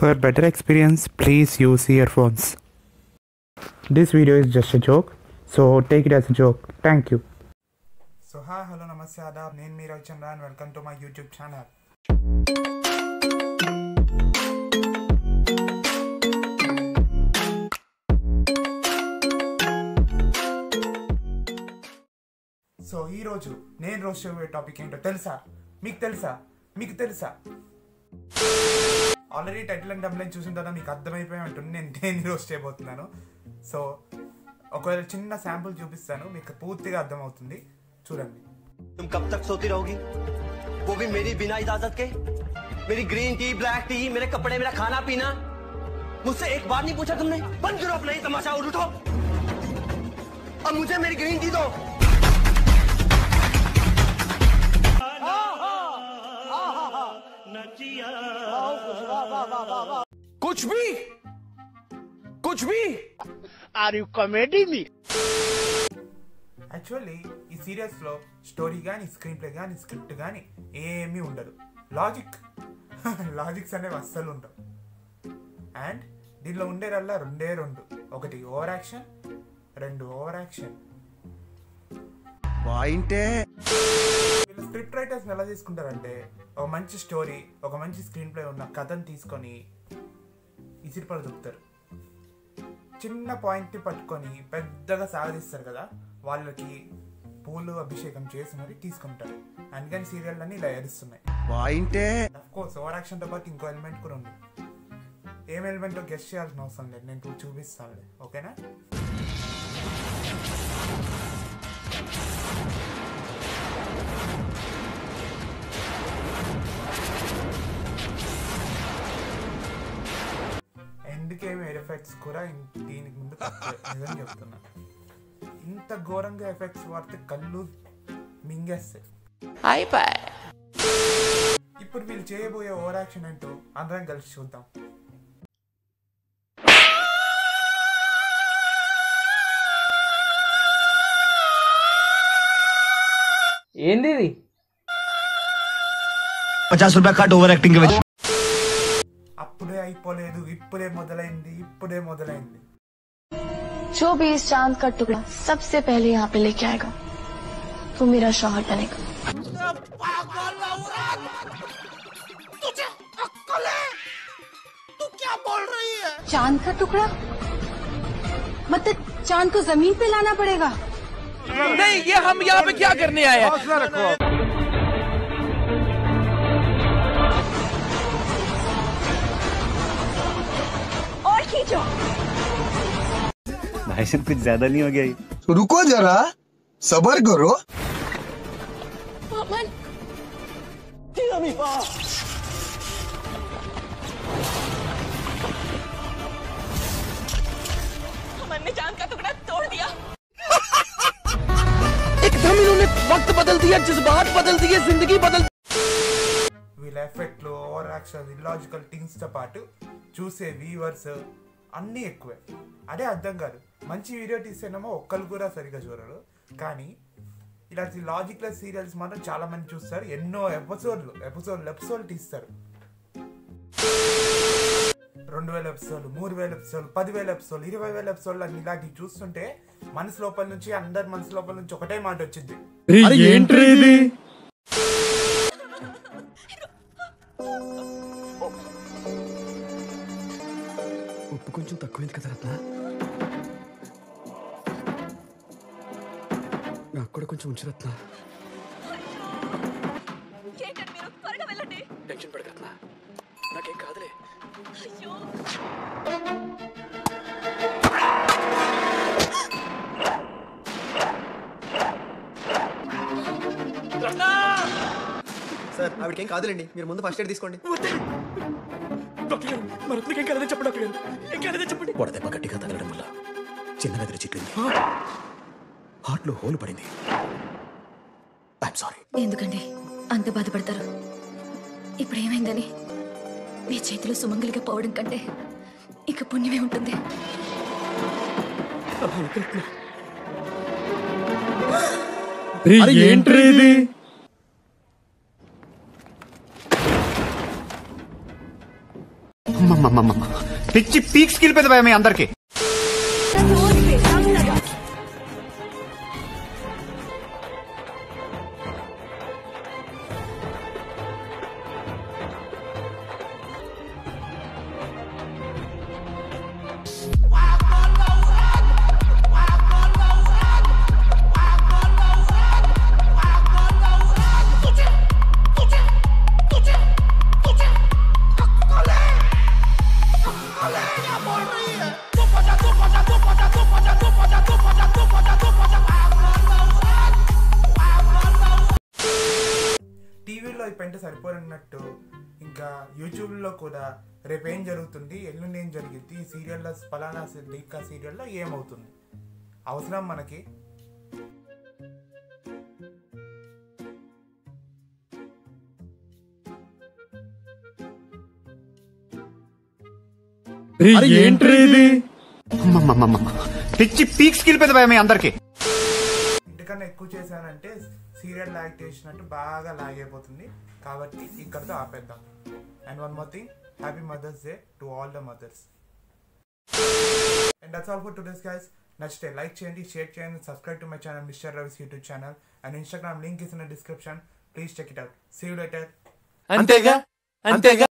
For better experience, please use earphones. This video is just a joke, so take it as a joke. Thank you. So hi hello నమస్తే ఆదాబ్ నేను మీ Ravichandra and welcome to my YouTube channel so ఈరోజు నేను రోజు చేయబోయే topic ఏంటో తెలుసా మీకు తెలుసా మీకు తెలుసా ఆల్రెడీ టైటిల్ అండ్ డబ్లైన్ చూసిన తర్వాత మీకు అర్థమైపోయి ఉంటుంది నేను నేను రోజు చేయబోతున్నాను సో ఒకవేళ చిన్న శాంపుల్ చూపిస్తాను మీకు పూర్తిగా అర్థమవుతుంది చూడండి तुम कब तक सोती रहोगी वो भी मेरी बिना इजाजत के मेरी ग्रीन टी ब्लैक टी मेरे कपड़े मेरा खाना पीना मुझसे एक बार नहीं पूछा तुमने बंद करो अपना ही तमाशा और उठो अब मुझे मेरी ग्रीन टी दो कुछ भी कुछ भी Are you comedy me? Actually ఈ సీరియల్స్లో స్టోరీ కానీ స్క్రీన్ ప్లే కానీ స్క్రిప్ట్ కానీ ఏమీ ఉండదు లాజిక్ లాజిక్స్ అనేవి అస్సలు ఉండవు అండ్ దీనిలో ఉండేదల్లా రెండే రెండు ఒకటి ఓవర్ యాక్షన్ రెండు ఓవర్ యాక్షన్ పాయింటే వీళ్ళు స్క్రిప్ట్ రైటర్స్ ఎలా తీసుకుంటారంటే ఒక మంచి స్టోరీ ఒక మంచి స్క్రీన్ ప్లే ఉన్న కథను తీసుకొని ఇసిరిపడి దొరుకుతారు చిన్న పాయింట్ని పట్టుకొని పెద్దగా సాగదీస్తారు కదా వాళ్ళకి పూలు అభిషేకం చేసి మరి తీసుకుంటారు అందుకని సీరియల్ అన్ని ఇలా ఎరుస్తున్నాయి పాయింటే అఫ్ కోర్స్ ఓవర్ యాక్షన్తో పాటు ఇంకో ఎలిమెంట్ కూడా ఉంది ఏం ఎలిమెంటో గెస్ట్ చేయాల్సిన అవసరం లేదు నేను ఇప్పుడు చూపిస్తాను ఓకేనా ఎందుకేం ఎయిర్ ఎఫెక్ట్స్ కూడా ఇన్- దీనికి ముందు తక్కువే. నిజం చెప్తున్నా ఇంత ఘోరంగా ఎఫెక్ట్స్ వాడితే కళ్ళు మింగేస్తాయి ఇప్పుడు వీళ్ళు చేయబోయే ఓవర్ యాక్షన్ ఏంటో అందరం కలిసి చూద్దాం ఏంది ఇది पचास रुपया कट ओवर एक्टिंग के वजह అప్పుడే అయిపోలేదు ఇప్పుడే మొదలైంది ఇప్పుడే మొదలైంది जो भी इस चांद का टुकड़ा सबसे पहले यहाँ पे लेके आएगा वो मेरा शौहर बनेगा चांद का टुकड़ा मतलब चांद को जमीन पे लाना पड़ेगा नहीं ये हम यहाँ पे क्या करने आए हैं और खींचो भाई साहब कुछ ज्यादा नहीं हो गया ये? रुको जरा सबर करो अमन अमन ने चांद का टुकड़ा तोड़ दिया एकदम इन्होंने वक्त बदल दिया जज्बात बदल दिए जिंदगी बदल వీళ్ళ ఎఫెక్ట్లు ఓవర్ యాక్షన్ ఇలాజికల్ థింగ్స్తో పాటు చూసే వ్యూవర్స్ అన్నీ ఎక్కువే అదే అర్థం కాదు మంచి వీడియో తీస్తేనేమో ఒక్కరు కూడా సరిగ్గా చూడరు కానీ ఇలాంటి లాజిక్లెస్ సీరియల్స్ మాత్రం చాలా మంది చూస్తారు ఎన్నో ఎపిసోడ్లు ఎపిసోడ్లు ఎపిసోడ్లు తీస్తారు రెండు వేల ఎపిసోడ్లు మూడు వేల ఎపిసోడ్లు పదివేల ఎపిసోడ్లు ఇరవై వేల ఎపిసోడ్లు అన్ని ఇలాంటివి చూస్తుంటే మనసు లోపల నుంచి అందరి మనసు లోపల నుంచి ఒకటే మాట వచ్చింది ఉప్పు కొంచెం తక్కువైంది కదా రత్న నాకు కూడా కొంచెం ఉంచు రత్న టెన్షన్ పడక రత్న నాకేం కాదులే సార్ ఆవిడకేం కాదులేండి మీరు ముందు ఫస్ట్ ఎయిడ్ తీసుకోండి డాక్టర్ గారు మా రత్నకి ఏం కాలేదని చెప్పండి డాక్టర్ గారు ఏం కాలేదని చెప్పండి వడదెబ్బ గట్టిగా తగలడం వల్ల చిన్న మెదడు చిట్లింది హార్ట్లో హోల్ పడింది ఐఎమ్ సారీ ఎందుకండి అంత బాధపడతారు ఇప్పుడు ఏమైందని మీ చేతిలో సుమంగలిగా పోవడం కంటే ఇక పుణ్యమే ఉంటుంది ఏంట్రీ ఇది పిచ్చి పీక్స్ వెళ్ళిపోయింది భయ మీ అందరికి టీవీలో ఈ పెంట సరిపోనట్టు ఇంకా యూట్యూబ్లో కూడా రేపు ఏం జరుగుతుంది ఎల్లుండి ఏం జరిగింది ఈ సీరియల్లో ఫలానా లీకా సీరియల్లో ఏమవుతుంది అవసరం మనకి పిచ్చి పీక్స్ వెళ్ళిపోయింది భయ మీ అందరికి ఇంటికన్నా ఎక్కువ చేశానంటే సీరియల్ లాగ్ చేసినట్టు బాగా లాగ్ అయిపోతుంది కాబట్టి ఇక్కడితో ఆపేద్దాం and one more thing happy mothers day to all the mothers and that's all for today's guys నచ్చితే లైక్ చేయండి షేర్ చేయండి subscribe to my channel mister Ravi's YouTube channel and Instagram link is in description please check it out see you later అంతేగా అంతేగా